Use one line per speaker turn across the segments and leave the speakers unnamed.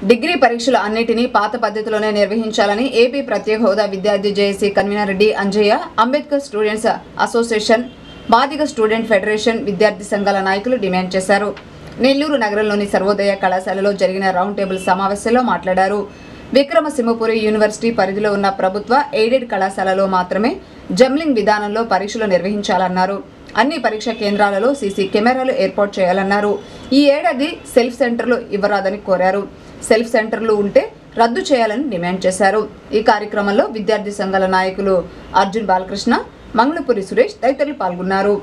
degree పరీక్షలు అన్నిటినీ పాత పద్ధతిలోనే నిర్వహించాలని ఏపీ ప్రత్యేక హోదా విద్యార్థి JAC convener Reddy Anjaiah Ambedkar students association బాధిక స్టూడెంట్ ఫెడరేషన్ విద్యార్థి సంఘాల నాయకులు డిమాండ్ చేశారు నెల్లూరు నగరంలోని సర్వోదయ కళాశాలలో జరిగిన రౌండ్ టేబుల్ సమావేశంలో మాట్లాడారు విక్రమసింహపురి యూనివర్సిటీ పరిధిలో ఉన్న ప్రభుత్వ ఎయిడెడ్ కళాశాలలో మాత్రమే జమ్లింగ్ విధానంలో పరీక్షలు నిర్వహించాలన్నారు అన్ని పరీక్షా కేంద్రాలలో సీసీ కెమెరాలు ఏర్పాటు చేయాలన్నారు ఈ ఏడాది సెల్ఫ్ సెంటర్లు ఇవ్వరాదని కోరారు సెల్ఫ్ సెంటర్లు ఉంటే రద్దు చేయాలని డిమాండ్ చేశారు ఈ కార్యక్రమంలో విద్యార్థి సంఘాల నాయకులు అర్జున్ బాలకృష్ణ మంగళపురి సురేష్ తదితరులు పాల్గొన్నారు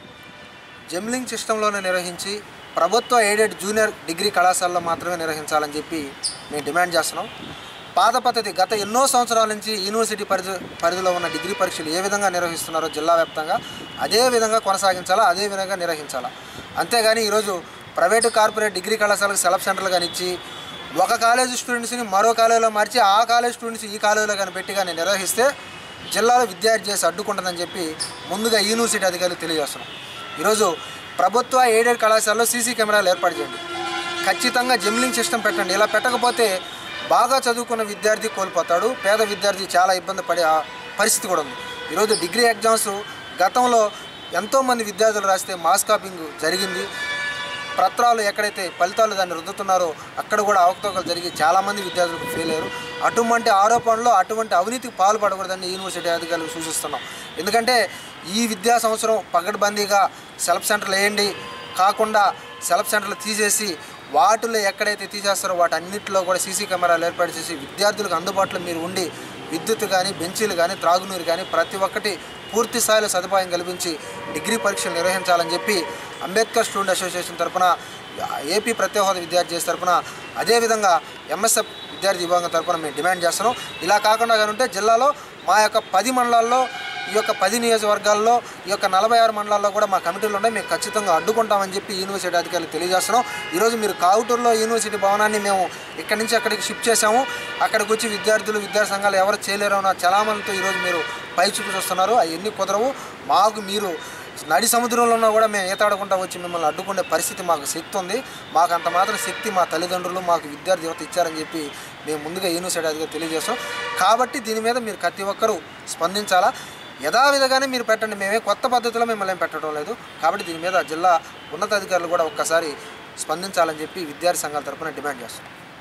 జమ్లింగ్ సిస్టంలోనే నిర్వహించి ప్రభుత్వ ఎయిడెడ్ జూనియర్ డిగ్రీ కళాశాలలో మాత్రమే నిర్వహించాలని చెప్పి మేము డిమాండ్ చేస్తున్నాం పాత పద్ధతి గత ఎన్నో సంవత్సరాల నుంచి యూనివర్సిటీ పరిధి పరిధిలో ఉన్న డిగ్రీ పరీక్షలు ఏ విధంగా నిర్వహిస్తున్నారో జిల్లా వ్యాప్తంగా అదే విధంగా కొనసాగించాలా అదే విధంగా నిర్వహించాలా అంతేగాని ఈరోజు ప్రైవేటు కార్పొరేట్ డిగ్రీ కళాశాలకు సెలఫ్ సెంటర్లు కానీ ఇచ్చి ఒక కాలేజ్ స్టూడెంట్స్ని మరో కాలేజీలో మార్చి ఆ కాలేజ్ స్టూడెంట్స్ ఈ కాలేజీలో కానీ పెట్టి కానీ నిర్వహిస్తే జిల్లాలో విద్యార్థి చేసి అడ్డుకుంటుందని చెప్పి ముందుగా యూనివర్సిటీ అధికారులు తెలియజేస్తున్నాం ఈరోజు ప్రభుత్వ ఎయిడెడ్ కళాశాలలో సీసీ కెమెరాలు ఏర్పాటు చేయండి ఖచ్చితంగా జమ్లింగ్ సిస్టమ్ పెట్టండి ఇలా పెట్టకపోతే బాగా చదువుకున్న విద్యార్థి కోల్పోతాడు పేద విద్యార్థి చాలా ఇబ్బంది పడే ఆ పరిస్థితి కూడా ఉంది ఈరోజు డిగ్రీ ఎగ్జామ్స్ గతంలో ఎంతోమంది విద్యార్థులు రాస్తే మాస్ కాపింగ్ జరిగింది పత్రాలు ఎక్కడైతే ఫలితాలు దాన్ని రుద్దుతున్నారో అక్కడ కూడా అవకతవకలు జరిగి చాలామంది విద్యార్థులకు ఫెయిల్ అయ్యారు అటువంటి ఆరోపణలు అటువంటి అవినీతికి పాల్పడకూడదని యూనివర్సిటీ అధికారులకు సూచిస్తున్నాం ఎందుకంటే ఈ విద్యా సంవత్సరం పగడ్బందీగా సెల్ఫ్ సెంటర్లు వేయండి కాకుండా సెల్ఫ్ సెంటర్లు తీసేసి వాటిలో ఎక్కడైతే తీసేస్తారో వాటి అన్నింటిలో కూడా సీసీ కెమెరాలు ఏర్పాటు చేసి విద్యార్థులకు అందుబాటులో మీరు ఉండి విద్యుత్ కానీ బెంచీలు కానీ త్రాగునీరు కానీ ప్రతి ఒక్కటి పూర్తి స్థాయిలో సదుపాయం కల్పించి డిగ్రీ పరీక్షలు నిర్వహించాలని చెప్పి అంబేద్కర్ స్టూడెంట్ అసోసియేషన్ తరఫున ఏపీ ప్రత్యేక హోదా విద్యార్థి చేసే తరఫున అదేవిధంగా ఎంఎస్ఎఫ్ విద్యార్థి విభాగం తరఫున మేము డిమాండ్ చేస్తున్నాం ఇలా కాకుండా కానీ ఉంటే జిల్లాలో మా యొక్క పది మండలాల్లో ఈ యొక్క పది నియోజకవర్గాల్లో ఈ యొక్క నలభై ఆరు మండలాల్లో కూడా మా కమిటీలు ఉన్నాయి మేము ఖచ్చితంగా అడ్డుకుంటామని చెప్పి యూనివర్సిటీ అధికారులు తెలియజేస్తున్నాం ఈరోజు మీరు కావుటూరులో యూనివర్సిటీ భవనాన్ని మేము ఇక్కడి నుంచి అక్కడికి షిఫ్ట్ చేశాము అక్కడికి వచ్చి విద్యార్థులు విద్యార్థి సంఘాలు ఎవరు చేయలేరు అన్న చలామణితో ఈరోజు మీరు పై చూపు చూస్తున్నారు అవన్నీ కుదరవు మాకు మీరు నడి సముద్రంలో ఉన్నా కూడా మేము ఈతాడకుండా వచ్చి మిమ్మల్ని అడ్డుకునే పరిస్థితి మాకు శక్తి ఉంది మాకు అంత మాత్రం శక్తి మా తల్లిదండ్రులు మాకు విద్యార్థి యువత ఇచ్చారని చెప్పి మేము ముందుగా యూనివర్సిటీ అధికారులు తెలియజేస్తాం కాబట్టి దీని మీద మీరు ప్రతి ఒక్కరూ స్పందించాలా యథావిధంగానే మీరు పెట్టండి మేమే కొత్త పద్ధతిలో మిమ్మల్ని ఏం పెట్టడం లేదు కాబట్టి దీని మీద జిల్లా ఉన్నతాధికారులు కూడా ఒక్కసారి స్పందించాలని చెప్పి విద్యార్థి సంఘాల తరపున డిమాండ్ చేస్తాం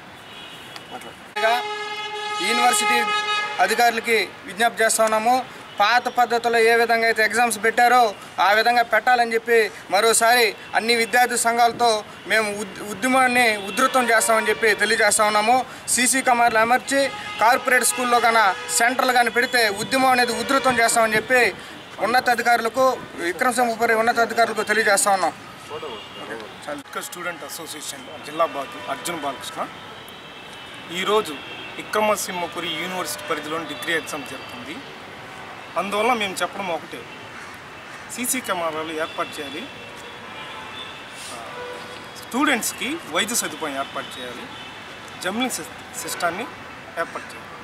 మాట్లాడు
గా యూనివర్సిటీ అధికారులకి విజ్ఞప్తి చేస్తున్నాము పాత పద్ధతిలో ఏ విధంగా అయితే ఎగ్జామ్స్ పెట్టారో ఆ విధంగా పెట్టాలని చెప్పి మరోసారి అన్ని విద్యార్థి సంఘాలతో మేము ఉద్ ఉద్యమాన్ని ఉధృతం చేస్తామని చెప్పి తెలియజేస్తా ఉన్నాము సీసీ కెమెరాలు అమర్చి కార్పొరేట్ స్కూల్లో కన్నా సెంటర్లు కానీ పెడితే ఉద్యమం అనేది ఉధృతం చేస్తామని చెప్పి ఉన్నతాధికారులకు విక్రమసింహపురి ఉన్నతాధికారులకు తెలియజేస్తా ఉన్నాం
అంబేద్కర్ స్టూడెంట్ అసోసియేషన్ జిల్లా బాధు అర్జున్ బాలకృష్ణ ఈరోజు విక్రమసింహపురి యూనివర్సిటీ పరిధిలోని డిగ్రీ ఎగ్జామ్ జరుగుతుంది అందువల్ల మేము చెప్పడం ఒకటే సీసీ కెమెరాలు ఏర్పాటు చేయాలి స్టూడెంట్స్కి వైద్య సదుపాయం ఏర్పాటు చేయాలి జమ్లింగ్ సిస్- సిస్టాన్ని ఏర్పాటు చేయాలి